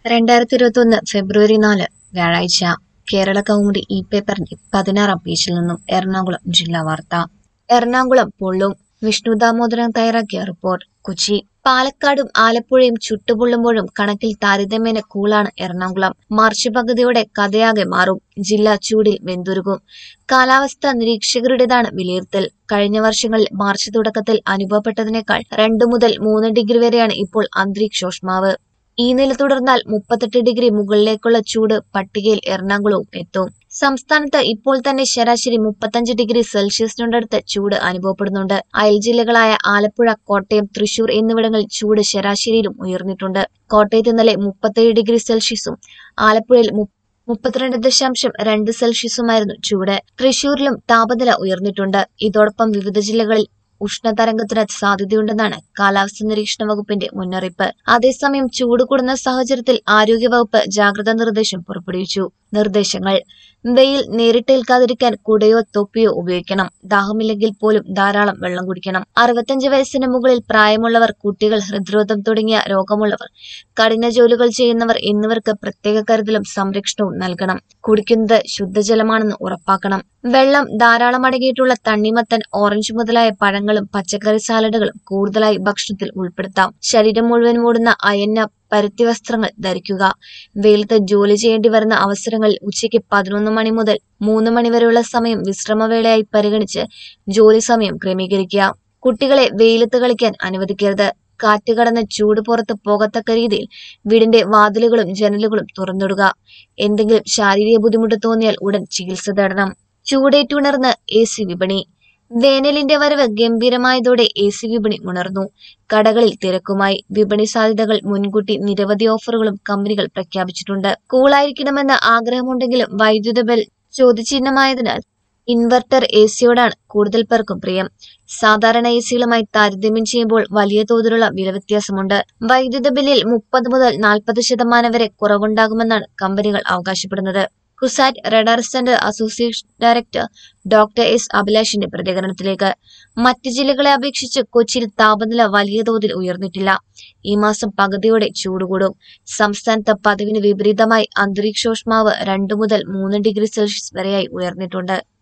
രണ്ടായിരത്തി ഇരുപത്തൊന്ന് ഫെബ്രുവരി നാല് വ്യാഴാഴ്ച കേരള കൗമുദി ഇ പേപ്പറിന്റെ പതിനാറാം പേജിൽ നിന്നും എറണാകുളം ജില്ലാ വാർത്ത എറണാകുളം പൊള്ളും വിഷ്ണു ദാമോദരൻ തയ്യാറാക്കിയ റിപ്പോർട്ട് കൊച്ചി പാലക്കാടും ആലപ്പുഴയും ചുട്ടുപൊള്ളുമ്പോഴും കണക്കിൽ താരതമ്യേന കൂളാണ് എറണാകുളം മാർച്ച് പകുതിയോടെ കഥയാകെ മാറും ജില്ല ചൂടിൽ വെന്തുരുകും കാലാവസ്ഥാ നിരീക്ഷകരുടേതാണ് വിലയിരുത്തൽ കഴിഞ്ഞ വർഷങ്ങളിൽ മാർച്ച് തുടക്കത്തിൽ അനുഭവപ്പെട്ടതിനേക്കാൾ രണ്ടു മുതൽ മൂന്ന് ഡിഗ്രി വരെയാണ് ഇപ്പോൾ അന്തരീക്ഷോഷ്മാവ് ഈ നില തുടർന്നാൽ മുപ്പത്തെട്ട് ഡിഗ്രി മുകളിലേക്കുള്ള ചൂട് പട്ടികയിൽ എറണാകുളവും എത്തും സംസ്ഥാനത്ത് ഇപ്പോൾ തന്നെ ശരാശരി മുപ്പത്തഞ്ച് ഡിഗ്രി സെൽഷ്യസിനോടടുത്ത് ചൂട് അനുഭവപ്പെടുന്നുണ്ട് അയൽ ജില്ലകളായ ആലപ്പുഴ കോട്ടയം തൃശൂർ എന്നിവിടങ്ങളിൽ ചൂട് ശരാശരിയിലും ഉയർന്നിട്ടുണ്ട് കോട്ടയത്ത് ഇന്നലെ മുപ്പത്തേഴ് ഡിഗ്രി സെൽഷ്യസും ആലപ്പുഴയിൽ മു- മുപ്പത്തിരണ്ട് ദശാംശം രണ്ട് സെൽഷ്യസുമായിരുന്നു ചൂട് തൃശൂരിലും താപനില ഉയർന്നിട്ടുണ്ട് ഇതോടൊപ്പം വിവിധ ജില്ലകളിൽ ഉഷ്ണതരംഗത്തിന് സാധ്യതയുണ്ടെന്നാണ് കാലാവസ്ഥാ നിരീക്ഷണ വകുപ്പിന്റെ മുന്നറിയിപ്പ് അതേസമയം ചൂട് കൂടുന്ന സാഹചര്യത്തിൽ ആരോഗ്യവകുപ്പ് ജാഗ്രതാ നിർദ്ദേശം പുറപ്പെടുവിച്ചു നിർദ്ദേശങ്ങൾ വെയിൽ നേരിട്ടേൽക്കാതിരിക്കാൻ കുടയോ തൊപ്പിയോ ഉപയോഗിക്കണം ദാഹമില്ലെങ്കിൽ പോലും ധാരാളം വെള്ളം കുടിക്കണം അറുപത്തഞ്ച് വയസ്സിന് മുകളിൽ പ്രായമുള്ളവർ കുട്ടികൾ ഹൃദ്രോഗം തുടങ്ങിയ രോഗമുള്ളവർ കഠിന ജോലികൾ ചെയ്യുന്നവർ എന്നിവർക്ക് പ്രത്യേക കരുതലും സംരക്ഷണവും നൽകണം കുടിക്കുന്നത് ശുദ്ധജലമാണെന്ന് ഉറപ്പാക്കണം വെള്ളം ധാരാളം അടങ്ങിയിട്ടുള്ള തണ്ണിമത്തൻ ഓറഞ്ച് മുതലായ പഴങ്ങളും പച്ചക്കറി സാലഡുകളും കൂടുതലായി ഭക്ഷണത്തിൽ ഉൾപ്പെടുത്താം ശരീരം മുഴുവൻ മൂടുന്ന അയന്ന പരുത്തി വസ്ത്രങ്ങൾ ധരിക്കുക വെയിലത്ത് ജോലി ചെയ്യേണ്ടി വരുന്ന അവസരങ്ങളിൽ ഉച്ചയ്ക്ക് പതിനൊന്ന് മണി മുതൽ മൂന്ന് മണി വരെയുള്ള സമയം വിശ്രമവേളയായി പരിഗണിച്ച് ജോലി സമയം ക്രമീകരിക്കുക കുട്ടികളെ വെയിലത്ത് കളിക്കാൻ അനുവദിക്കരുത് കാറ്റ് കടന്ന് ചൂട് പുറത്ത് പോകത്തക്ക രീതിയിൽ വീടിന്റെ വാതിലുകളും ജനലുകളും തുറന്നിടുക എന്തെങ്കിലും ശാരീരിക ബുദ്ധിമുട്ട് തോന്നിയാൽ ഉടൻ ചികിത്സ തേടണം ചൂടേറ്റുണർന്ന് എ സി വിപണി വേനലിന്റെ വരവ് ഗംഭീരമായതോടെ എ സി വിപണി ഉണർന്നു കടകളിൽ തിരക്കുമായി വിപണി സാധ്യതകൾ മുൻകൂട്ടി നിരവധി ഓഫറുകളും കമ്പനികൾ പ്രഖ്യാപിച്ചിട്ടുണ്ട് കൂളായിരിക്കണമെന്ന് ആഗ്രഹമുണ്ടെങ്കിലും വൈദ്യുത ബിൽ ചോദ്യചിഹ്നമായതിനാൽ ഇൻവെർട്ടർ എ സിയോടാണ് കൂടുതൽ പേർക്കും പ്രിയം സാധാരണ എ സികളുമായി താരതമ്യം ചെയ്യുമ്പോൾ വലിയ തോതിലുള്ള വില വ്യത്യാസമുണ്ട് വൈദ്യുത ബില്ലിൽ മുപ്പത് മുതൽ നാൽപ്പത് ശതമാനം വരെ കുറവുണ്ടാകുമെന്നാണ് കമ്പനികൾ അവകാശപ്പെടുന്നത് CUSAT radar centre association director doctor S അഭിലാഷിന്റെ പ്രതികരണത്തിലേക്ക് മറ്റ് ജില്ലകളെ അപേക്ഷിച്ച് കൊച്ചിയിൽ താപനില വലിയ തോതിൽ ഉയർന്നിട്ടില്ല ഈ മാസം പകുതിയോടെ ചൂട് കൂടും സംസ്ഥാനത്ത് പതിവിന് വിപരീതമായി അന്തരീക്ഷോഷ്മാവ് രണ്ടു മുതൽ മൂന്ന് ഡിഗ്രി സെൽഷ്യസ് വരെയായി ഉയർന്നിട്ടുണ്ട്